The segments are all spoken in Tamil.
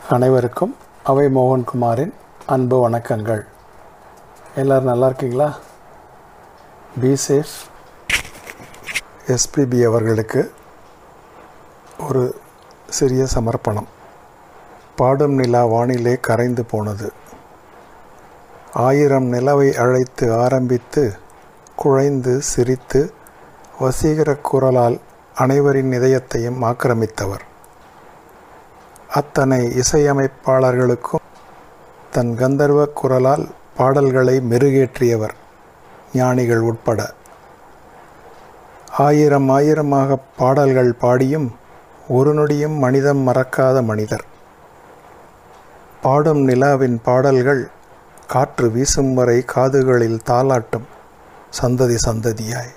அனைவருக்கும் அவை மோகன்குமாரின் அன்பு வணக்கங்கள் எல்லோரும் நல்லா இருக்கீங்களா பி சேஃப் எஸ்பிபி அவர்களுக்கு ஒரு சிறிய சமர்ப்பணம் பாடும் நிலா வானிலே கரைந்து போனது ஆயிரம் நிலவை அழைத்து ஆரம்பித்து குழைந்து சிரித்து வசீகர குரலால் அனைவரின் இதயத்தையும் ஆக்கிரமித்தவர் அத்தனை இசையமைப்பாளர்களுக்கும் தன் கந்தர்வ குரலால் பாடல்களை மெருகேற்றியவர் ஞானிகள் உட்பட ஆயிரம் ஆயிரமாக பாடல்கள் பாடியும் ஒரு நொடியும் மனிதம் மறக்காத மனிதர் பாடும் நிலாவின் பாடல்கள் காற்று வீசும் வரை காதுகளில் தாளாட்டும் சந்ததி சந்ததியாய்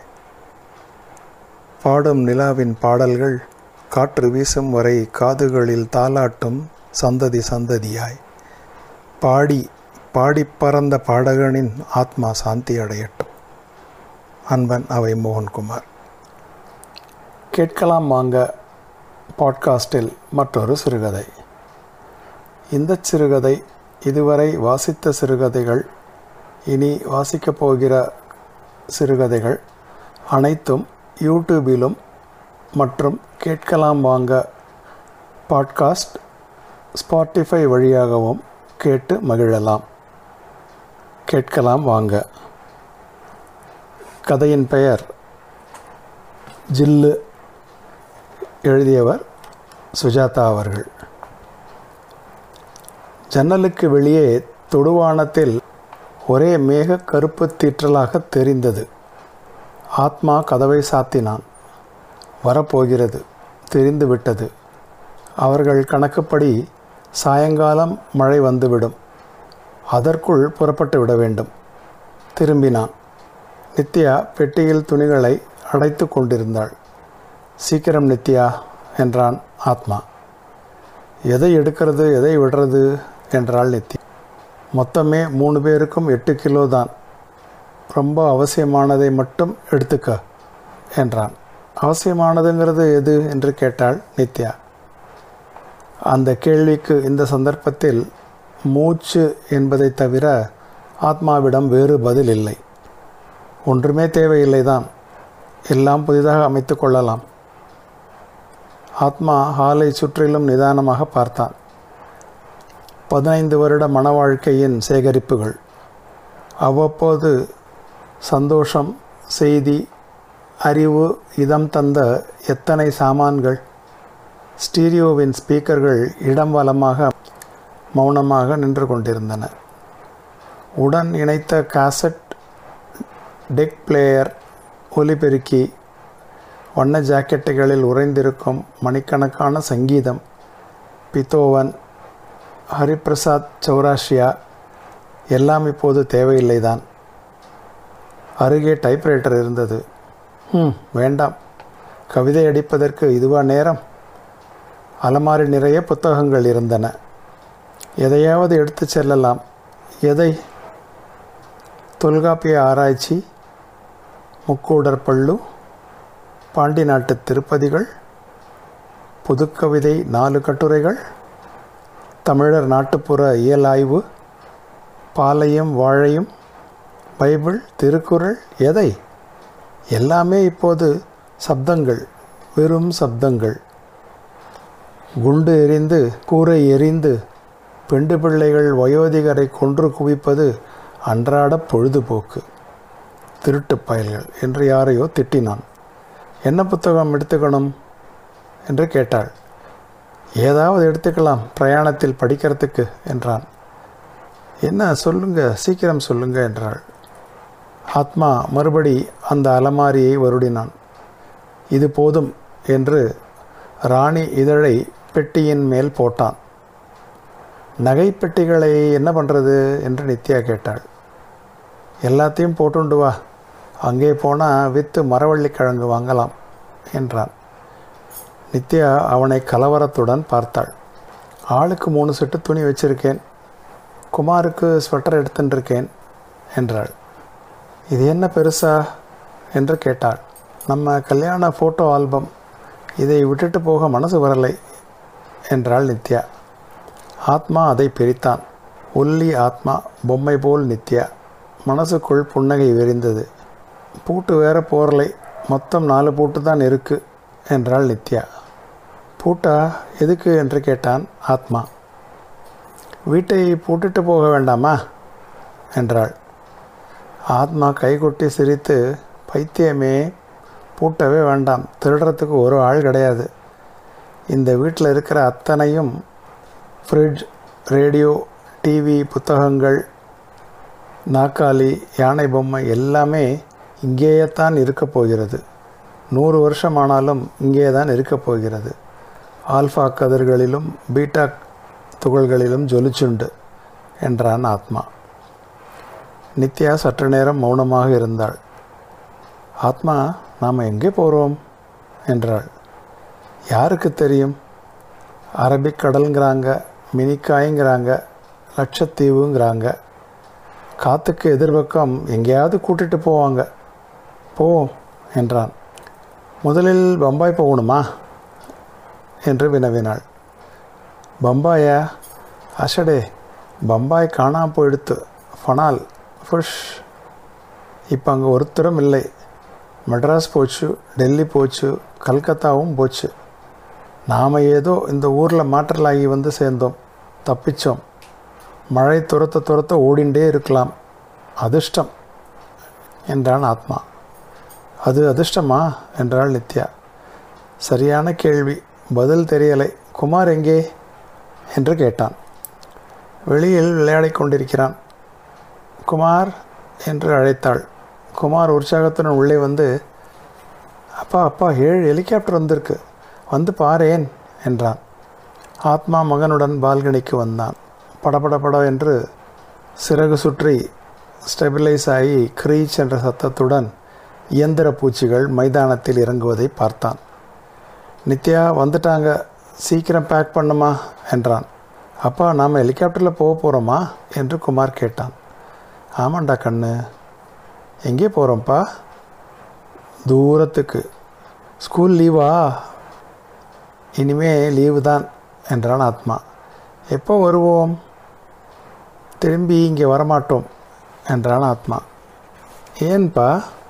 பாடும் நிலாவின் பாடல்கள் காற்று வீசும் வரை காதுகளில் தாளாட்டும் சந்ததி சந்ததியாய் பாடி பாடி பறந்த பாடகனின் ஆத்மா சாந்தி அடையட்டும் அன்பன் அவை மோகன்குமார் கேட்கலாம் வாங்க பாட்காஸ்டில் மற்றொரு சிறுகதை இந்த சிறுகதை இதுவரை வாசித்த சிறுகதைகள் இனி வாசிக்கப் போகிற சிறுகதைகள் அனைத்தும் யூடியூபிலும் மற்றும் கேட்கலாம் வாங்க பாட்காஸ்ட் ஸ்பாட்டிஃபை வழியாகவும் கேட்டு மகிழலாம் கேட்கலாம் வாங்க கதையின் பெயர் ஜில்லு எழுதியவர் சுஜாதா அவர்கள் ஜன்னலுக்கு வெளியே தொடுவானத்தில் ஒரே மேக கருப்பு தீற்றலாக தெரிந்தது ஆத்மா கதவை சாத்தினான் வரப்போகிறது தெரிந்துவிட்டது அவர்கள் கணக்குப்படி சாயங்காலம் மழை வந்துவிடும் அதற்குள் புறப்பட்டு விட வேண்டும் திரும்பினான் நித்யா பெட்டியில் துணிகளை அடைத்து கொண்டிருந்தாள் சீக்கிரம் நித்யா என்றான் ஆத்மா எதை எடுக்கிறது எதை விடுறது என்றாள் நித்யா மொத்தமே மூணு பேருக்கும் எட்டு கிலோ தான் ரொம்ப அவசியமானதை மட்டும் எடுத்துக்க என்றான் அவசியமானதுங்கிறது எது என்று கேட்டாள் நித்யா அந்த கேள்விக்கு இந்த சந்தர்ப்பத்தில் மூச்சு என்பதை தவிர ஆத்மாவிடம் வேறு பதில் இல்லை ஒன்றுமே தேவையில்லை தான் எல்லாம் புதிதாக அமைத்து கொள்ளலாம் ஆத்மா ஹாலை சுற்றிலும் நிதானமாக பார்த்தான் பதினைந்து வருட மன வாழ்க்கையின் சேகரிப்புகள் அவ்வப்போது சந்தோஷம் செய்தி அறிவு இதம் தந்த எத்தனை சாமான்கள் ஸ்டீரியோவின் ஸ்பீக்கர்கள் இடம் வலமாக மௌனமாக நின்று கொண்டிருந்தன உடன் இணைத்த காசட் டெக் பிளேயர் ஒலிபெருக்கி வண்ண ஜாக்கெட்டுகளில் உறைந்திருக்கும் மணிக்கணக்கான சங்கீதம் பித்தோவன் ஹரிபிரசாத் சௌராஷியா எல்லாம் இப்போது தேவையில்லைதான் அருகே டைப்ரைட்டர் இருந்தது ம் வேண்டாம் கவிதை அடிப்பதற்கு இதுவா நேரம் அலமாரி நிறைய புத்தகங்கள் இருந்தன எதையாவது எடுத்து செல்லலாம் எதை தொல்காப்பிய ஆராய்ச்சி முக்கூடர் பள்ளு பாண்டி நாட்டு திருப்பதிகள் புதுக்கவிதை நாலு கட்டுரைகள் தமிழர் நாட்டுப்புற இயலாய்வு பாலையும் வாழையும் பைபிள் திருக்குறள் எதை எல்லாமே இப்போது சப்தங்கள் வெறும் சப்தங்கள் குண்டு எரிந்து கூரை எரிந்து பெண்டு பிள்ளைகள் வயோதிகரை கொன்று குவிப்பது அன்றாட பொழுதுபோக்கு திருட்டு பயல்கள் என்று யாரையோ திட்டினான் என்ன புத்தகம் எடுத்துக்கணும் என்று கேட்டாள் ஏதாவது எடுத்துக்கலாம் பிரயாணத்தில் படிக்கிறதுக்கு என்றான் என்ன சொல்லுங்க சீக்கிரம் சொல்லுங்க என்றாள் ஆத்மா மறுபடி அந்த அலமாரியை வருடினான் இது போதும் என்று ராணி இதழை பெட்டியின் மேல் போட்டான் நகை பெட்டிகளை என்ன பண்ணுறது என்று நித்யா கேட்டாள் எல்லாத்தையும் போட்டுண்டு வா அங்கே போனால் விற்று மரவள்ளி கிழங்கு வாங்கலாம் என்றான் நித்யா அவனை கலவரத்துடன் பார்த்தாள் ஆளுக்கு மூணு செட்டு துணி வச்சிருக்கேன் குமாருக்கு ஸ்வெட்டர் எடுத்துட்டுருக்கேன் என்றாள் இது என்ன பெருசா என்று கேட்டாள் நம்ம கல்யாண ஃபோட்டோ ஆல்பம் இதை விட்டுட்டு போக மனசு வரலை என்றாள் நித்யா ஆத்மா அதை பிரித்தான் ஒல்லி ஆத்மா பொம்மை போல் நித்யா மனசுக்குள் புன்னகை விரிந்தது பூட்டு வேற போரலை மொத்தம் நாலு பூட்டு தான் இருக்கு என்றாள் நித்யா பூட்டா எதுக்கு என்று கேட்டான் ஆத்மா வீட்டை பூட்டிட்டு போக வேண்டாமா என்றாள் ஆத்மா கைகொட்டி சிரித்து பைத்தியமே பூட்டவே வேண்டாம் திருடுறதுக்கு ஒரு ஆள் கிடையாது இந்த வீட்டில் இருக்கிற அத்தனையும் ஃப்ரிட்ஜ் ரேடியோ டிவி புத்தகங்கள் நாக்காளி யானை பொம்மை எல்லாமே இங்கேயே தான் இருக்கப் போகிறது நூறு வருஷம் ஆனாலும் இங்கே தான் இருக்கப் போகிறது ஆல்ஃபா கதிர்களிலும் பீட்டா துகள்களிலும் ஜொலிச்சுண்டு என்றான் ஆத்மா நித்யா சற்று நேரம் மௌனமாக இருந்தாள் ஆத்மா நாம் எங்கே போகிறோம் என்றாள் யாருக்கு தெரியும் அரபிக் கடல்ங்கிறாங்க மினிக்காய்ங்கிறாங்க லட்சத்தீவுங்கிறாங்க காற்றுக்கு எதிர்பக்கம் எங்கேயாவது கூட்டிட்டு போவாங்க போவோம் என்றான் முதலில் பம்பாய் போகணுமா என்று வினவினாள் பம்பாயா அஷடே பம்பாய் காணாம போயிடுத்து ஃபனால் ஃபுஷ் இப்போ அங்கே ஒருத்தரும் இல்லை மெட்ராஸ் போச்சு டெல்லி போச்சு கல்கத்தாவும் போச்சு நாம் ஏதோ இந்த ஊரில் மாற்றலாகி வந்து சேர்ந்தோம் தப்பிச்சோம் மழை துரத்த துரத்த ஓடிண்டே இருக்கலாம் அதிர்ஷ்டம் என்றான் ஆத்மா அது அதிர்ஷ்டமா என்றாள் நித்யா சரியான கேள்வி பதில் தெரியலை குமார் எங்கே என்று கேட்டான் வெளியில் விளையாடிக் கொண்டிருக்கிறான் குமார் என்று அழைத்தாள் குமார் உற்சாகத்துடன் உள்ளே வந்து அப்பா அப்பா ஏழு ஹெலிகாப்டர் வந்திருக்கு வந்து பாரேன் என்றான் ஆத்மா மகனுடன் பால்கனிக்கு வந்தான் படபட பட என்று சிறகு சுற்றி ஸ்டெபிலைஸ் ஆகி க்ரீச் என்ற சத்தத்துடன் இயந்திர பூச்சிகள் மைதானத்தில் இறங்குவதை பார்த்தான் நித்யா வந்துட்டாங்க சீக்கிரம் பேக் பண்ணுமா என்றான் அப்பா நாம் ஹெலிகாப்டரில் போக போகிறோமா என்று குமார் கேட்டான் ஆமாண்டா கண்ணு எங்கே போகிறோம்ப்பா தூரத்துக்கு ஸ்கூல் லீவா இனிமே லீவு தான் என்றான் ஆத்மா எப்போ வருவோம் திரும்பி இங்கே வரமாட்டோம் என்றான் ஆத்மா ஏன்பா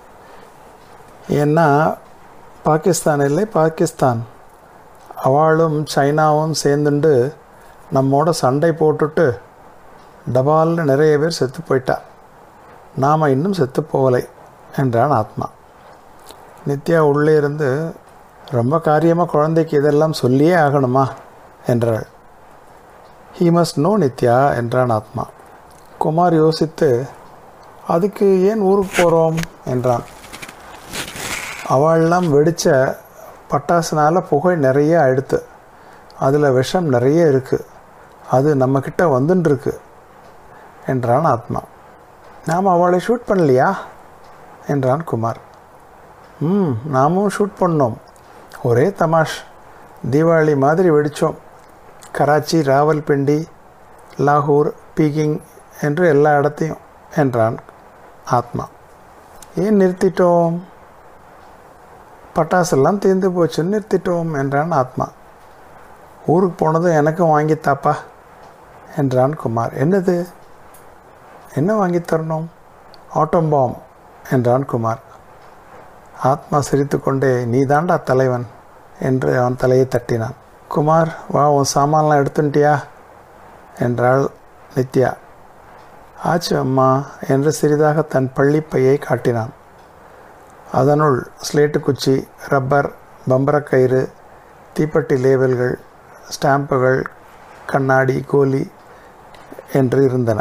ஏன்னா பாகிஸ்தான் இல்லை பாகிஸ்தான் அவளும் சைனாவும் சேர்ந்துண்டு நம்மோட சண்டை போட்டுட்டு டபால்னு நிறைய பேர் செத்து போயிட்டா நாம் இன்னும் செத்து போகலை என்றான் ஆத்மா நித்யா உள்ளே இருந்து ரொம்ப காரியமாக குழந்தைக்கு இதெல்லாம் சொல்லியே ஆகணுமா என்றாள் ஹீ மஸ்ட் நோ நித்யா என்றான் ஆத்மா குமார் யோசித்து அதுக்கு ஏன் ஊருக்கு போகிறோம் என்றான் அவள்லாம் வெடித்த பட்டாசுனால புகை நிறைய ஆயிடுத்து அதில் விஷம் நிறைய இருக்குது அது நம்மக்கிட்ட வந்துட்டுருக்கு என்றான் ஆத்மா நாம் அவளை ஷூட் பண்ணலையா என்றான் குமார் ம் நாமும் ஷூட் பண்ணோம் ஒரே தமாஷ் தீபாவளி மாதிரி வெடித்தோம் கராச்சி ராவல்பிண்டி லாகூர் பீக்கிங் என்று எல்லா இடத்தையும் என்றான் ஆத்மா ஏன் நிறுத்திட்டோம் பட்டாசெல்லாம் தீர்ந்து போச்சுன்னு நிறுத்திட்டோம் என்றான் ஆத்மா ஊருக்கு போனதும் எனக்கும் வாங்கித்தாப்பா என்றான் குமார் என்னது என்ன வாங்கி தரணும் ஆட்டோம்பாம் என்றான் குமார் ஆத்மா சிரித்துக்கொண்டே நீ தாண்டா தலைவன் என்று அவன் தலையை தட்டினான் குமார் வா உன் சாமான்லாம் எடுத்துட்டியா என்றாள் நித்யா ஆச்சு அம்மா என்று சிறிதாக தன் பள்ளிப்பையை காட்டினான் அதனுள் ஸ்லேட்டு குச்சி ரப்பர் பம்பரக்கயிறு தீப்பெட்டி லேபிள்கள் ஸ்டாம்புகள் கண்ணாடி கோலி என்று இருந்தன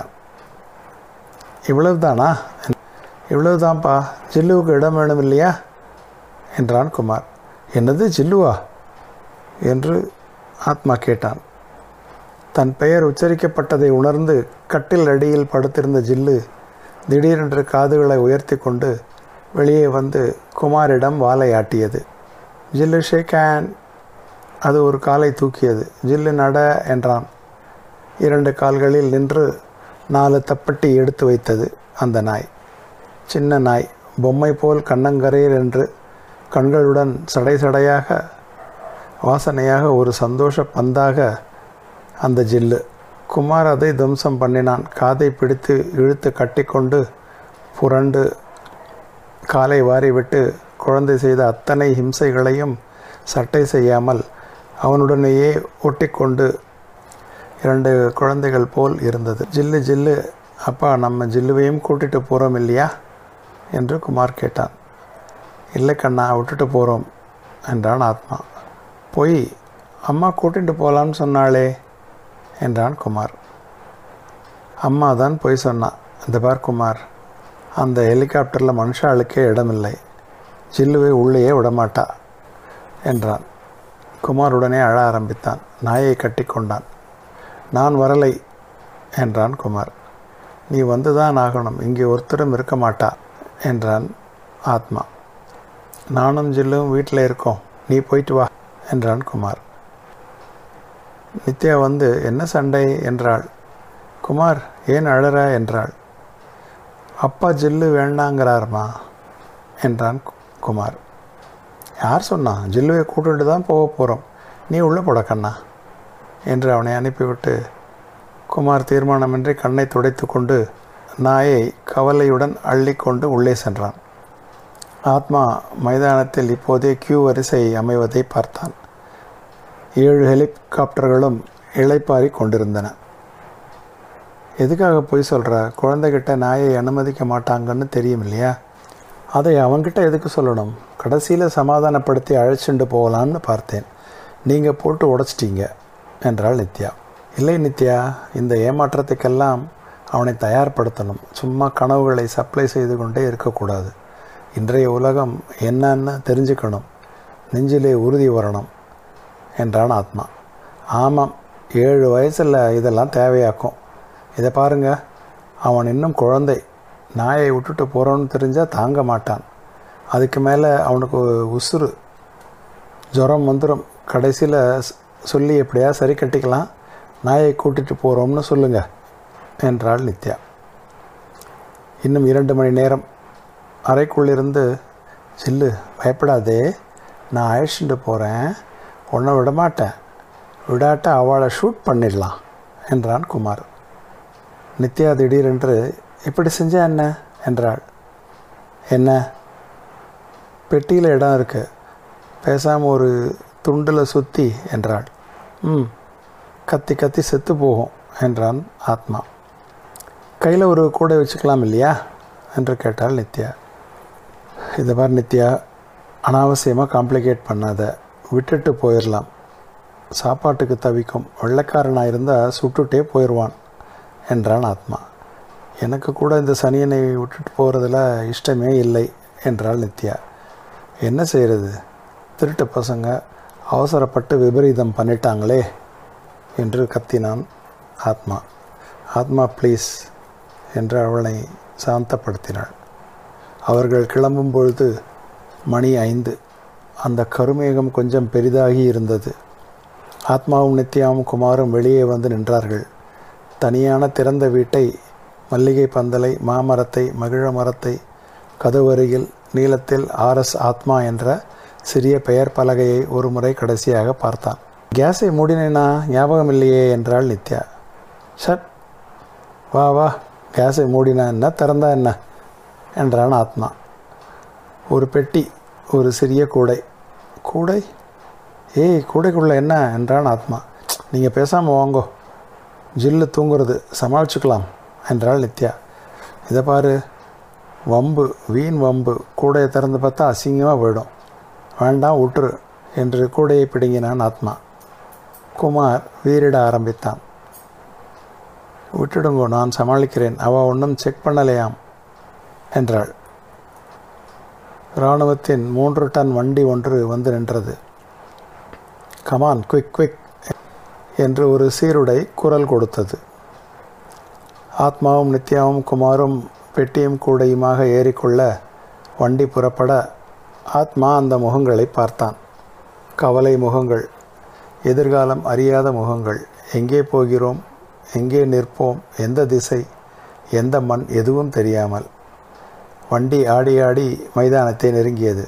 இவ்வளவுதானா இவ்வளவுதான்ப்பா ஜில்லுவுக்கு இடம் வேணும் இல்லையா என்றான் குமார் என்னது ஜில்லுவா என்று ஆத்மா கேட்டான் தன் பெயர் உச்சரிக்கப்பட்டதை உணர்ந்து கட்டில் அடியில் படுத்திருந்த ஜில்லு திடீரென்று காதுகளை உயர்த்தி கொண்டு வெளியே வந்து குமாரிடம் வாலை ஆட்டியது ஜில்லு ஷேக் ஹேண்ட் அது ஒரு காலை தூக்கியது ஜில்லு நட என்றான் இரண்டு கால்களில் நின்று நாலு தப்பட்டி எடுத்து வைத்தது அந்த நாய் சின்ன நாய் பொம்மை போல் கண்ணங்கரையில் என்று கண்களுடன் சடை சடையாக வாசனையாக ஒரு சந்தோஷ பந்தாக அந்த ஜில்லு குமார் அதை துவம்சம் பண்ணினான் காதை பிடித்து இழுத்து கட்டிக்கொண்டு புரண்டு காலை வாரிவிட்டு குழந்தை செய்த அத்தனை ஹிம்சைகளையும் சட்டை செய்யாமல் அவனுடனேயே ஒட்டிக்கொண்டு இரண்டு குழந்தைகள் போல் இருந்தது ஜில்லு ஜில்லு அப்பா நம்ம ஜில்லுவையும் கூட்டிட்டு போகிறோம் இல்லையா என்று குமார் கேட்டான் இல்லை கண்ணா விட்டுட்டு போகிறோம் என்றான் ஆத்மா போய் அம்மா கூட்டிட்டு போகலான்னு சொன்னாளே என்றான் குமார் அம்மா தான் போய் சொன்னான் இந்த பார் குமார் அந்த ஹெலிகாப்டரில் மனுஷாளுக்கே இடமில்லை ஜில்லுவை உள்ளேயே விடமாட்டா என்றான் குமார் உடனே அழ ஆரம்பித்தான் நாயை கட்டி கொண்டான் நான் வரலை என்றான் குமார் நீ வந்து தான் ஆகணும் இங்கே ஒருத்தரும் இருக்க மாட்டா என்றான் ஆத்மா நானும் ஜில்லும் வீட்டில் இருக்கோம் நீ போயிட்டு வா என்றான் குமார் நித்யா வந்து என்ன சண்டை என்றாள் குமார் ஏன் அழற என்றாள் அப்பா ஜில்லு வேண்டாங்கிறாருமா என்றான் கு- குமார் யார் சொன்னா ஜில்லுவை கூட்டிட்டு தான் போக போகிறோம் நீ உள்ளே போட கண்ணா என்று அவனை அனுப்பிவிட்டு குமார் தீர்மானமின்றி கண்ணை துடைத்து கொண்டு நாயை கவலையுடன் அள்ளிக்கொண்டு உள்ளே சென்றான் ஆத்மா மைதானத்தில் இப்போதே கியூ வரிசை அமைவதை பார்த்தான் ஏழு ஹெலிகாப்டர்களும் இளைப்பாரி கொண்டிருந்தன எதுக்காக போய் சொல்கிற குழந்தைகிட்ட நாயை அனுமதிக்க மாட்டாங்கன்னு தெரியும் இல்லையா அதை அவன்கிட்ட எதுக்கு சொல்லணும் கடைசியில் சமாதானப்படுத்தி அழைச்சிட்டு போகலான்னு பார்த்தேன் நீங்கள் போட்டு உடைச்சிட்டீங்க என்றாள் நித்யா இல்லை நித்யா இந்த ஏமாற்றத்துக்கெல்லாம் அவனை தயார்படுத்தணும் சும்மா கனவுகளை சப்ளை செய்து கொண்டே இருக்கக்கூடாது இன்றைய உலகம் என்னன்னு தெரிஞ்சுக்கணும் நெஞ்சிலே உறுதி வரணும் என்றான் ஆத்மா ஆமாம் ஏழு வயசில் இதெல்லாம் தேவையாக்கும் இதை பாருங்க அவன் இன்னும் குழந்தை நாயை விட்டுட்டு போகிறோன்னு தெரிஞ்சால் தாங்க மாட்டான் அதுக்கு மேலே அவனுக்கு உசுறு ஜுரம் வந்துடும் கடைசியில் சொல்லி எப்படியா சரி கட்டிக்கலாம் நாயை கூட்டிட்டு போகிறோம்னு சொல்லுங்க என்றாள் நித்யா இன்னும் இரண்டு மணி நேரம் அறைக்குள்ளிருந்து சில்லு பயப்படாதே நான் அழைச்சிட்டு போகிறேன் உன்னை விட மாட்டேன் விடாட்ட அவளை ஷூட் பண்ணிடலாம் என்றான் குமார் நித்யா திடீரென்று இப்படி செஞ்சா என்ன என்றாள் என்ன பெட்டியில் இடம் இருக்கு பேசாமல் ஒரு துண்டில் சுற்றி என்றாள் ம் கத்தி கத்தி செத்து போகும் என்றான் ஆத்மா கையில் ஒரு கூடை வச்சுக்கலாம் இல்லையா என்று கேட்டாள் நித்யா இதை பார் நித்யா அனாவசியமாக காம்ப்ளிகேட் பண்ணாத விட்டுட்டு போயிடலாம் சாப்பாட்டுக்கு தவிக்கும் வெள்ளைக்காரனாக இருந்தால் சுட்டுட்டே போயிடுவான் என்றான் ஆத்மா எனக்கு கூட இந்த சனியனை விட்டுட்டு போகிறதுல இஷ்டமே இல்லை என்றாள் நித்யா என்ன செய்கிறது திருட்டு பசங்க அவசரப்பட்டு விபரீதம் பண்ணிட்டாங்களே என்று கத்தினான் ஆத்மா ஆத்மா ப்ளீஸ் என்று அவளை சாந்தப்படுத்தினாள் அவர்கள் கிளம்பும் பொழுது மணி ஐந்து அந்த கருமேகம் கொஞ்சம் பெரிதாகி இருந்தது ஆத்மாவும் நித்யாவும் குமாரும் வெளியே வந்து நின்றார்கள் தனியான திறந்த வீட்டை மல்லிகை பந்தலை மாமரத்தை மகிழ மரத்தை கதவருகில் நீளத்தில் ஆர்எஸ் ஆத்மா என்ற சிறிய பெயர் பலகையை ஒரு முறை கடைசியாக பார்த்தான் கேஸை மூடினேனா ஞாபகம் இல்லையே என்றாள் நித்யா ஷட் வா வா கேஸை மூடினா என்ன திறந்தா என்ன என்றான் ஆத்மா ஒரு பெட்டி ஒரு சிறிய கூடை கூடை ஏய் கூடைக்குள்ள என்ன என்றான் ஆத்மா நீங்கள் பேசாமல் வாங்கோ ஜில்லு தூங்குறது சமாளிச்சுக்கலாம் என்றாள் நித்யா இதை பாரு வம்பு வீண் வம்பு கூடையை திறந்து பார்த்தா அசிங்கமாக போயிடும் வேண்டாம் விட்டுரு என்று கூடையை பிடுங்கினான் ஆத்மா குமார் வீரிட ஆரம்பித்தான் விட்டுடுங்கோ நான் சமாளிக்கிறேன் அவ ஒன்றும் செக் பண்ணலையாம் என்றாள் இராணுவத்தின் மூன்று டன் வண்டி ஒன்று வந்து நின்றது கமான் குவிக் குவிக் என்று ஒரு சீருடை குரல் கொடுத்தது ஆத்மாவும் நித்யாவும் குமாரும் பெட்டியும் கூடையுமாக ஏறிக்கொள்ள வண்டி புறப்பட ஆத்மா அந்த முகங்களை பார்த்தான் கவலை முகங்கள் எதிர்காலம் அறியாத முகங்கள் எங்கே போகிறோம் எங்கே நிற்போம் எந்த திசை எந்த மண் எதுவும் தெரியாமல் வண்டி ஆடி ஆடி மைதானத்தை நெருங்கியது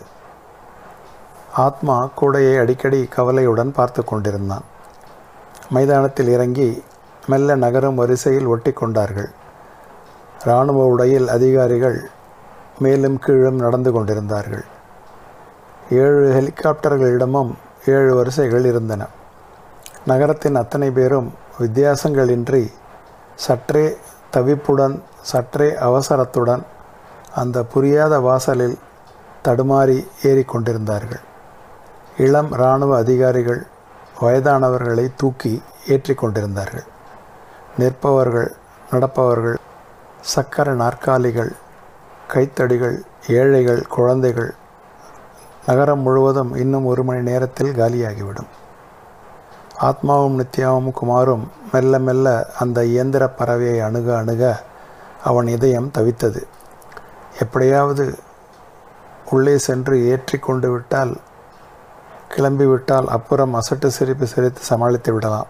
ஆத்மா கூடையை அடிக்கடி கவலையுடன் பார்த்து கொண்டிருந்தான் மைதானத்தில் இறங்கி மெல்ல நகரும் வரிசையில் ஒட்டி கொண்டார்கள் இராணுவ உடையில் அதிகாரிகள் மேலும் கீழும் நடந்து கொண்டிருந்தார்கள் ஏழு ஹெலிகாப்டர்களிடமும் ஏழு வரிசைகள் இருந்தன நகரத்தின் அத்தனை பேரும் வித்தியாசங்களின்றி சற்றே தவிப்புடன் சற்றே அவசரத்துடன் அந்த புரியாத வாசலில் தடுமாறி ஏறிக்கொண்டிருந்தார்கள் இளம் இராணுவ அதிகாரிகள் வயதானவர்களை தூக்கி ஏற்றி கொண்டிருந்தார்கள் நிற்பவர்கள் நடப்பவர்கள் சக்கர நாற்காலிகள் கைத்தடிகள் ஏழைகள் குழந்தைகள் நகரம் முழுவதும் இன்னும் ஒரு மணி நேரத்தில் காலியாகிவிடும் ஆத்மாவும் நித்யாவும் குமாரும் மெல்ல மெல்ல அந்த இயந்திர பறவையை அணுக அணுக அவன் இதயம் தவித்தது எப்படியாவது உள்ளே சென்று ஏற்றி கொண்டு விட்டால் கிளம்பிவிட்டால் அப்புறம் அசட்டு சிரிப்பு சிரித்து சமாளித்து விடலாம்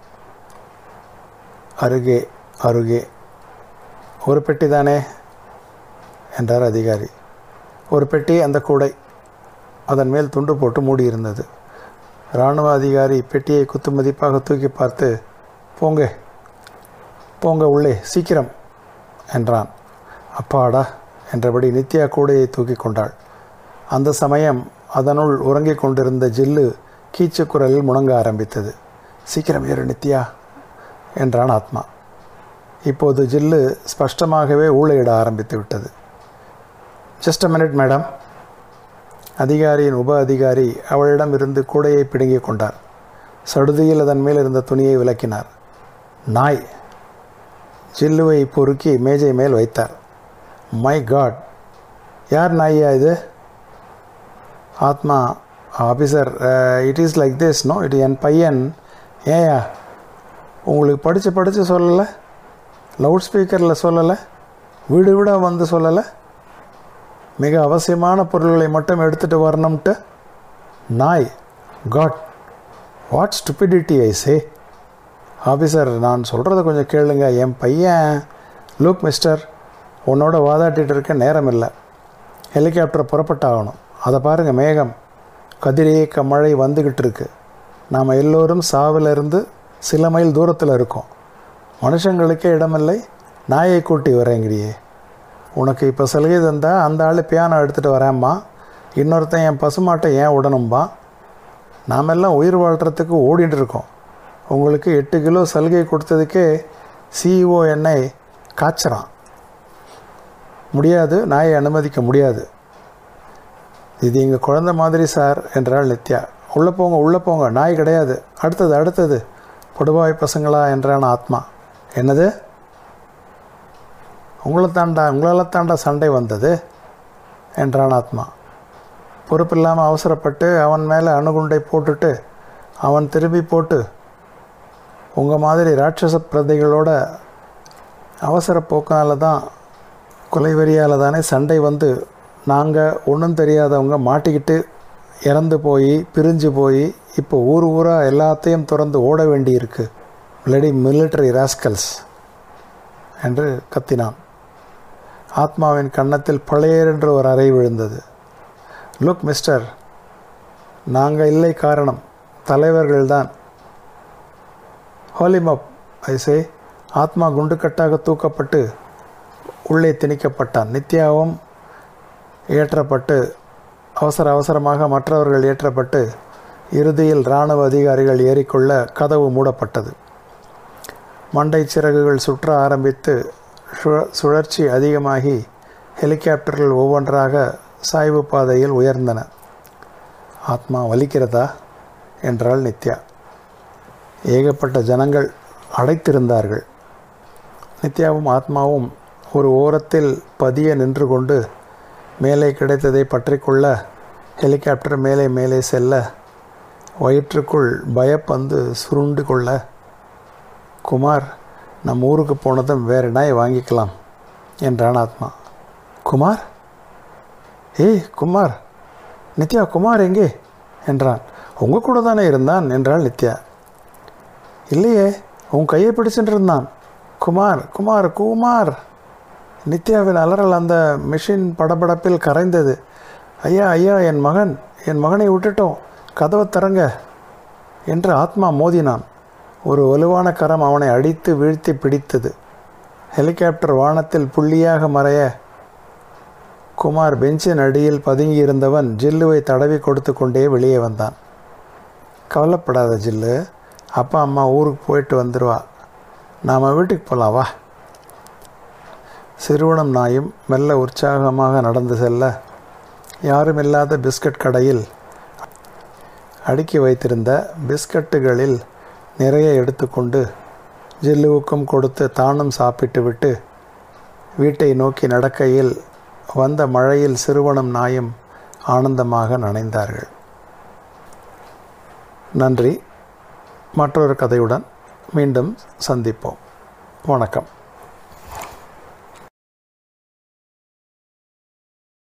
அருகே அருகே ஒரு பெட்டி தானே என்றார் அதிகாரி ஒரு பெட்டி அந்த கூடை அதன் மேல் துண்டு போட்டு மூடியிருந்தது இராணுவ அதிகாரி பெட்டியை குத்து மதிப்பாக தூக்கி பார்த்து போங்க போங்க உள்ளே சீக்கிரம் என்றான் அப்பாடா என்றபடி நித்யா கூடையை தூக்கி கொண்டாள் அந்த சமயம் அதனுள் உறங்கிக் கொண்டிருந்த ஜில்லு கீச்சு குரலில் முழங்க ஆரம்பித்தது சீக்கிரம் ஏறு நித்யா என்றான் ஆத்மா இப்போது ஜில்லு ஸ்பஷ்டமாகவே ஊழையிட ஆரம்பித்து விட்டது ஜஸ்ட் அ மினிட் மேடம் அதிகாரியின் உப அதிகாரி அவளிடம் இருந்து கூடையை பிடுங்கிக் கொண்டார் சடுதியில் அதன் மேல் இருந்த துணியை விலக்கினார் நாய் ஜில்லுவை பொறுக்கி மேஜை மேல் வைத்தார் மை காட் யார் நாயா இது ஆத்மா officer it is like this no இது என் பையன் ஏயா உங்களுக்கு படித்து படித்து சொல்லலை லவுட் ஸ்பீக்கரில் சொல்லலை வீடு வீடாக வந்து சொல்லலை மிக அவசியமான பொருள்களை மட்டும் எடுத்துகிட்டு வரணும்ட்டு நாய் God what stupidity I say officer நான் சொல்கிறத கொஞ்சம் கேளுங்க என் பையன் லுக் மிஸ்டர் உன்னோட வாதாட்டிகிட்டு இருக்க நேரம் இல்லை ஹெலிகாப்டர் புறப்பட்டாகணும் அதை பாருங்கள் மேகம் கதிரேக்க மழை வந்துக்கிட்டு இருக்கு நாம் எல்லோரும் சாவிலிருந்து சில மைல் தூரத்தில் இருக்கோம் மனுஷங்களுக்கே இடமில்லை நாயை கூட்டி வரேங்கிறியே உனக்கு இப்போ சலுகை தந்தால் அந்த ஆள் பியானோ எடுத்துகிட்டு வரேம்மா இன்னொருத்தன் என் பசுமாட்டை ஏன் உடனும்பா நாமெல்லாம் உயிர் வாழ்கிறதுக்கு ஓடிட்டு இருக்கோம் உங்களுக்கு எட்டு கிலோ சலுகை கொடுத்ததுக்கே சிஇஓ என்னை காய்ச்சறான் முடியாது நாயை அனுமதிக்க முடியாது இது எங்கள் குழந்தை மாதிரி சார் என்றாள் நித்யா உள்ளே போங்க உள்ளே போங்க நாய் கிடையாது அடுத்தது அடுத்தது பொடுபாய் பசங்களா என்றான் ஆத்மா என்னது உங்களை தாண்டா உங்களால் தாண்டா சண்டை வந்தது என்றான் ஆத்மா பொறுப்பில்லாமல் அவசரப்பட்டு அவன் மேலே அணுகுண்டை போட்டுட்டு அவன் திரும்பி போட்டு உங்கள் மாதிரி ராட்சச பிரதைகளோட அவசர போக்கினால தான் கொலைவெறியால் தானே சண்டை வந்து நாங்கள் ஒன்றும் தெரியாதவங்க மாட்டிக்கிட்டு இறந்து போய் பிரிஞ்சு போய் இப்போ ஊர் ஊராக எல்லாத்தையும் திறந்து ஓட வேண்டியிருக்கு பிளடி மிலிட்டரி ராஸ்கல்ஸ் என்று கத்தினான் ஆத்மாவின் கன்னத்தில் பழையரென்று ஒரு அறை விழுந்தது லுக் மிஸ்டர் நாங்கள் இல்லை காரணம் தலைவர்கள்தான் ஹோலிமப் ஐசே ஆத்மா குண்டுக்கட்டாக தூக்கப்பட்டு உள்ளே திணிக்கப்பட்டான் நித்யாவும் ஏற்றப்பட்டு அவசர அவசரமாக மற்றவர்கள் ஏற்றப்பட்டு இறுதியில் இராணுவ அதிகாரிகள் ஏறிக்கொள்ள கதவு மூடப்பட்டது மண்டை சிறகுகள் சுற்ற ஆரம்பித்து சுழ- சுழற்சி அதிகமாகி ஹெலிகாப்டர்கள் ஒவ்வொன்றாக சாய்வு பாதையில் உயர்ந்தன ஆத்மா வலிக்கிறதா என்றாள் நித்யா ஏகப்பட்ட ஜனங்கள் அடைத்திருந்தார்கள் நித்யாவும் ஆத்மாவும் ஒரு ஓரத்தில் பதிய நின்று கொண்டு மேலே கிடைத்ததை பற்றிக்கொள்ள ஹெலிகாப்டர் மேலே மேலே செல்ல வயிற்றுக்குள் பயப்பந்து சுருண்டு கொள்ள குமார் நம் ஊருக்கு போனதும் வேறு நாய் வாங்கிக்கலாம் என்றான் ஆத்மா குமார் ஏய் குமார் நித்யா குமார் எங்கே என்றான் உங்கள் கூட தானே இருந்தான் என்றாள் நித்யா இல்லையே உன் கையை பிடிச்சிட்டு இருந்தான் குமார் குமார் குமார் நித்யாவின் அலறல் அந்த மிஷின் படபடப்பில் கரைந்தது ஐயா ஐயா என் மகன் என் மகனை விட்டுட்டோம் கதவை திறங்க என்று ஆத்மா மோதினான் ஒரு வலுவான கரம் அவனை அடித்து வீழ்த்தி பிடித்தது ஹெலிகாப்டர் வானத்தில் புள்ளியாக மறைய குமார் பெஞ்சின் அடியில் பதுங்கியிருந்தவன் ஜில்லுவை தடவி கொடுத்து கொண்டே வெளியே வந்தான் கவலைப்படாத ஜில்லு அப்பா அம்மா ஊருக்கு போயிட்டு வந்துடுவா நாம் வீட்டுக்கு போகலாம் வா சிறுவனம் நாயும் மெல்ல உற்சாகமாக நடந்து செல்ல யாருமில்லாத பிஸ்கட் கடையில் அடுக்கி வைத்திருந்த பிஸ்கட்டுகளில் நிறைய எடுத்துக்கொண்டு ஜில்லுவுக்கும் கொடுத்து தானும் சாப்பிட்டு விட்டு வீட்டை நோக்கி நடக்கையில் வந்த மழையில் சிறுவனும் நாயும் ஆனந்தமாக நனைந்தார்கள் நன்றி மற்றொரு கதையுடன் மீண்டும் சந்திப்போம் வணக்கம்